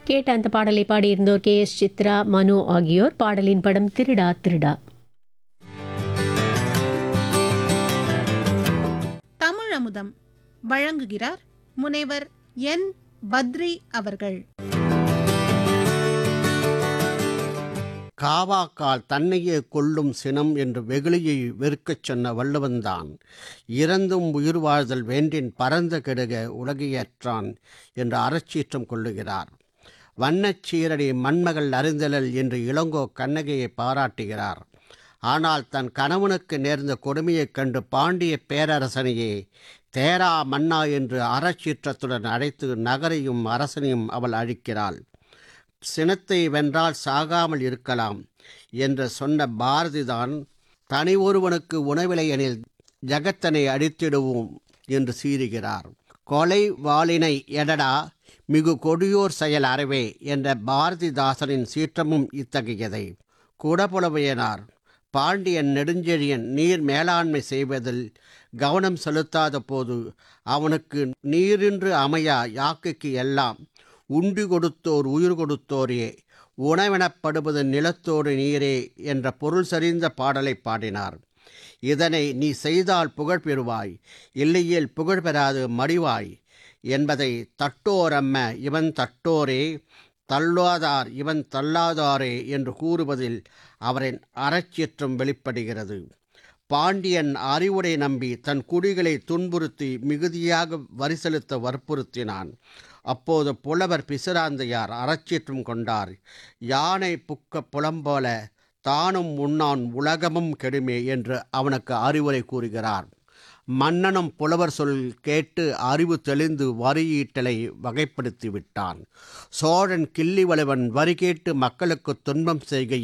கேட்ட அந்த பாடலை பாடியிருந்தோர் கே எஸ் சித்ரா மனு ஆகியோர் பாடலின் படம் திருடா திருடா தமிழமுதம் வழங்குகிறார் முனைவர் என் பத்ரி அவர்கள் காவாக்கால் தன்னையே கொல்லும் சினம் என்று வெகுளியை வெறுக்கச் சொன்ன வள்ளுவன்தான் இறந்தும் உயிர் வாழ்தல் வேண்டின் பரந்த கெடுக உலகையற்றான் என்று அறச்சீற்றம் கொள்ளுகிறார் வண்ணச் சீரடி மண்மகள் அறிந்தலல் என்று இளங்கோ கண்ணகையை பாராட்டுகிறார் ஆனால் தன் கணவனுக்கு நேர்ந்த கொடுமையைக் கண்டு பாண்டிய பேரரசனையே தேரா மன்னா என்று அறச்சீற்றத்துடன் அழைத்து நகரையும் அரசனையும் அவள் அழிக்கிறாள் சினத்தை வென்றால் சாகாமல் இருக்கலாம் என்று சொன்ன பாரதிதான் தனி ஒருவனுக்கு உணவிலையெனில் ஜகத்தனை அடித்திடுவோம் என்று சீறுகிறார் கொலை வாளினை எடடா மிகு கொடியோர் செயல் அறவே என்ற பாரதிதாசனின் சீற்றமும் இத்தகையதை குடபுலவையனார் பாண்டியன் நெடுஞ்செழியன் நீர் மேலாண்மை செய்வதில் கவனம் செலுத்தாத போது அவனுக்கு நீரின்று அமையா யாக்கைக்கு எல்லாம் உண்டு கொடுத்தோர் உயிர் கொடுத்தோரே உணவெனப்படுவது நிலத்தோடு நீரே என்ற பொருள் சரிந்த பாடலை பாடினார் இதனை நீ செய்தால் புகழ் பெறுவாய் இல்லையேல் புகழ் பெறாது மடிவாய் என்பதை தட்டோரம்ம இவன் தட்டோரே தள்ளாதார் இவன் தள்ளாதாரே என்று கூறுவதில் அவரின் அறச்சீற்றம் வெளிப்படுகிறது பாண்டியன் அறிவுரை நம்பி தன் குடிகளை துன்புறுத்தி மிகுதியாக வரி செலுத்த வற்புறுத்தினான் அப்போது புலவர் பிசிராந்தையார் அறச்சீற்றம் கொண்டார் யானை புக்க புலம்போல தானும் உண்ணான் உலகமும் கெடுமே என்று அவனுக்கு அறிவுரை கூறுகிறார் மன்னனும் புலவர் சொல் கேட்டு அறிவு தெளிந்து வரியீட்டலை வகைப்படுத்தி விட்டான் சோழன் கிள்ளி வலுவன் வரி கேட்டு மக்களுக்கு துன்பம் செய்கையில்